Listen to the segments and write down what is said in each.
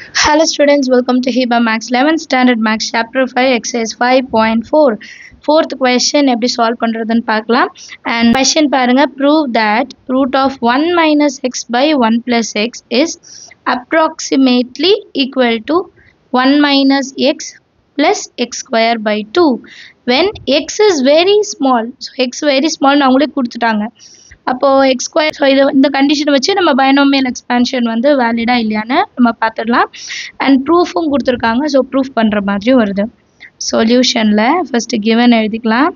Hello students, welcome to HIBA Max 11th Standard Max Chapter 5 Exercise 5.4 Fourth question எப்படி solve பண்ணுறதுன்னு பார்க்கலாம் and question பாருங்க prove that root of 1 minus x by 1 plus x is approximately equal to 1 minus x plus x square by 2 when x is very small so x very small அவங்களே கொடுத்துட்டாங்க அப்போது X square so இது இந்த கண்டிஷனை வச்சு நம்ம binomial expansion வந்து வேலிடா இல்லையான்னு நம்ம பார்த்துடலாம் அண்ட் ப்ரூஃபும் கொடுத்துருக்காங்க ஸோ ப்ரூஃப் பண்ணுற மாதிரியும் வருது சொல்யூஷனில் ஃபஸ்ட்டு கிவன் எழுதிக்கலாம்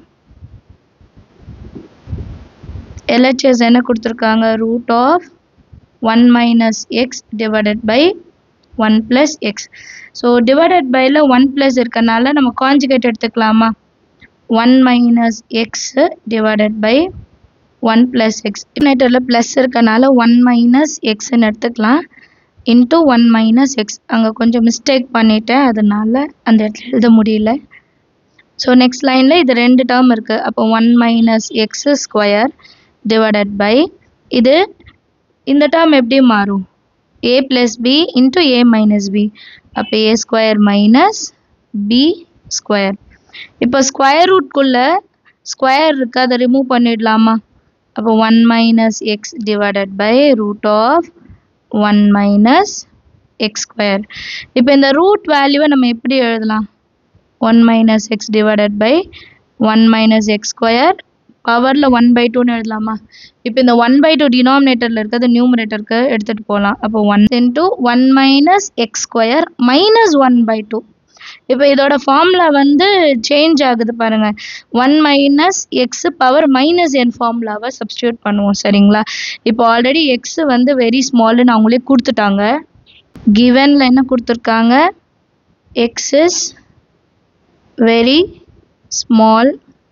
எல்ஹெச்எஸ் என்ன கொடுத்துருக்காங்க root of one minus x divided by one plus x so divided பையில் ஒன் ப்ளஸ் இருக்கனால நம்ம காஞ்சுகேட் எடுத்துக்கலாமா one minus x divided by one plus x டினாமினேட்டரில் ப்ளஸ் இருக்கனால ஒன் மைனஸ் எக்ஸ்ன்னு எடுத்துக்கலாம் இன்ட்டு ஒன் மைனஸ் எக்ஸ் அங்கே கொஞ்சம் மிஸ்டேக் பண்ணிட்டேன் அதனால அந்த இடத்துல எழுத முடியல ஸோ நெக்ஸ்ட் லைனில் இது ரெண்டு டேர்ம் இருக்குது அப்போ one minus x square divided by இது இந்த டேர்ம் எப்படி மாறும் A plus B into A minus B அப்போ A square minus B square இப்போ ஸ்கொயர் ரூட்குள்ளே ஸ்கொயர் இருக்குது அதை ரிமூவ் பண்ணிடலாமா அப்போ one minus x divided by root of one minus x square இப்போ இந்த ரூட் வேல்யூவை நம்ம எப்படி எழுதலாம் one minus x divided by one minus x square பவரில் ஒன் பை டூன்னு எழுதலாமா இப்போ இந்த ஒன் பை டூ டினாமினேட்டரில் இருக்கிறது நியூமரேட்டருக்கு எடுத்துகிட்டு போகலாம் அப்போ one into one minus x square minus one by two இப்போ இதோட ஃபார்முலா வந்து சேஞ்ச் ஆகுது பாருங்க one minus x power minus n ஃபார்முலாவை சப்ஸ்டியூட் பண்ணுவோம் சரிங்களா இப்போ ஆல்ரெடி எக்ஸ் வந்து வெரி ஸ்மால்னு அவங்களே கொடுத்துட்டாங்க கிவனில் என்ன கொடுத்துருக்காங்க x is very small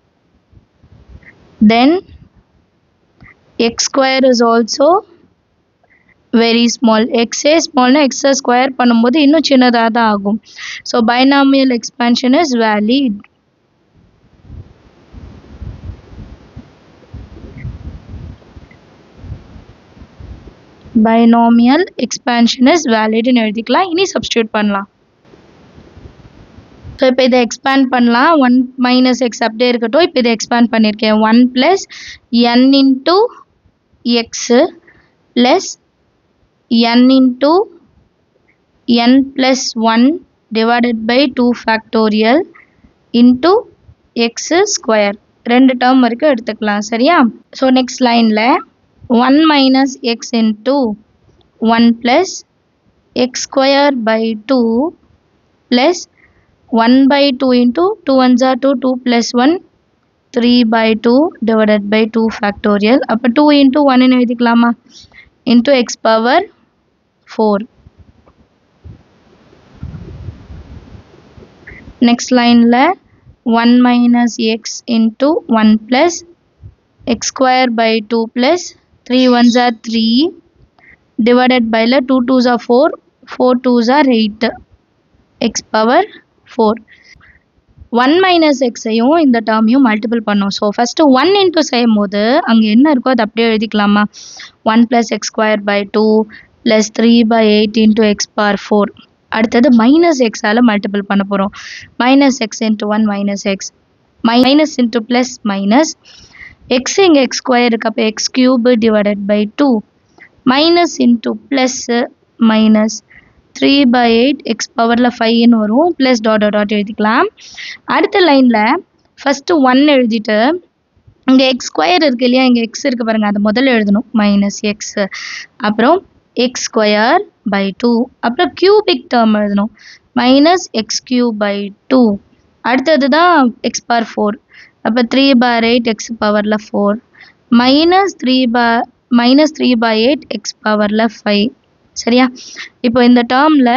then x square is also very small எக்ஸே ஸ்மால்னா எக்ஸை ஸ்கொயர் பண்ணும்போது இன்னும் சின்னதாக தான் ஆகும் so binomial expansion is valid binomial expansion is வேலிட்னு எழுதிக்கலாம் இனி சப்ஸ்டியூட் பண்ணலாம் ஸோ இப்போ இதை எக்ஸ்பேண்ட் பண்ணலாம் ஒன் மைனஸ் எக்ஸ் அப்படியே இருக்கட்டும் இப்போ இதை எக்ஸ்பேண்ட் பண்ணியிருக்கேன் one plus n into x plus n into n plus 1 divided by 2 factorial into x square ரெண்டு டேர்ம் வரைக்கும் எடுத்துக்கலாம் சரியா ஸோ நெக்ஸ்ட் லைனில் one minus x into one plus x square by two plus one by two into two one ஜார் two two plus one three by two divided by two factorial அப்போ two into ஒன்னு எழுதிக்கலாமா into x power 4 next line la 1 minus x into 1 plus x square by 2 plus 3 ones are 3 divided by la 2 twos are 4 4 twos are 8 x power 4 one minus எக்ஸையும் இந்த டேர்மையும் multiple பண்ணோம் so first one into செய்யும் போது அங்கே என்ன இருக்கோ அது அப்படியே எழுதிக்கலாமா one plus x square by two plus three by eight into x power four அடுத்தது மைனஸ் எக்ஸால் மல்டிபிள் பண்ண போகிறோம் minus x into one minus x minus into plus minus x இங்கே எக்ஸ் ஸ்கொயர் இருக்கு அப்போ x cube divided by two minus into plus minus three by eight x பவரில் ஃபைவ்னு வரும் ப்ளஸ் டாட் டாட் எழுதிக்கலாம் அடுத்த லைனில் ஃபஸ்ட்டு ஒன் எழுதிட்டு இங்கே எக்ஸ் ஸ்கொயர் இருக்குது இல்லையா இங்கே எக்ஸ் இருக்குது பாருங்கள் அதை முதல்ல எழுதணும் மைனஸ் எக்ஸ் அப்புறம் எக்ஸ் ஸ்கொயர் பை டூ அப்புறம் கியூபிக் டேர்ம் எழுதணும் minus x cube by two அடுத்தது தான் எக்ஸ் பார் ஃபோர் அப்போ த்ரீ பார் எயிட் எக்ஸ் பவரில் ஃபோர் மைனஸ் த்ரீ பா minus three by eight x பவரில் ஃபைவ் சரியா இப்போ இந்த டேர்மில்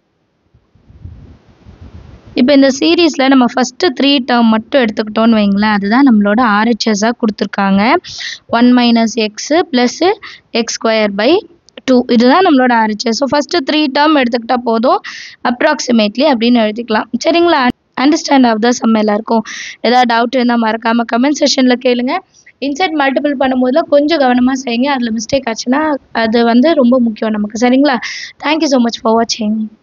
இப்போ இந்த சீரீஸில் நம்ம ஃபஸ்ட்டு த்ரீ டேர்ம் மட்டும் எடுத்துக்கிட்டோன்னு வைங்களேன் அதுதான் நம்மளோட ஆர்ஹெச்எஸ்ஸாக கொடுத்துருக்காங்க one minus x plus x square by two இதுதான் நம்மளோட RHS so first three term எடுத்துக்கிட்டால் போதும் அப்ராக்சிமேட்லி அப்படின்னு எழுதிக்கலாம் சரிங்களா அண்டர்ஸ்டாண்ட் ஆஃப் த சம் எல்லாருக்கும் ஏதாவது டவுட் இருந்தால் மறக்காமல் கமெண்ட் செஷனில் கேளுங்க இன்சர்ட் மல்டிபிள் பண்ணும்போதுல கொஞ்சம் கவனமாக செய்யுங்க அதில் மிஸ்டேக் ஆச்சுன்னா அது வந்து ரொம்ப முக்கியம் நமக்கு சரிங்களா தேங்க்யூ ஸோ மச் ஃபார் வாட்சிங்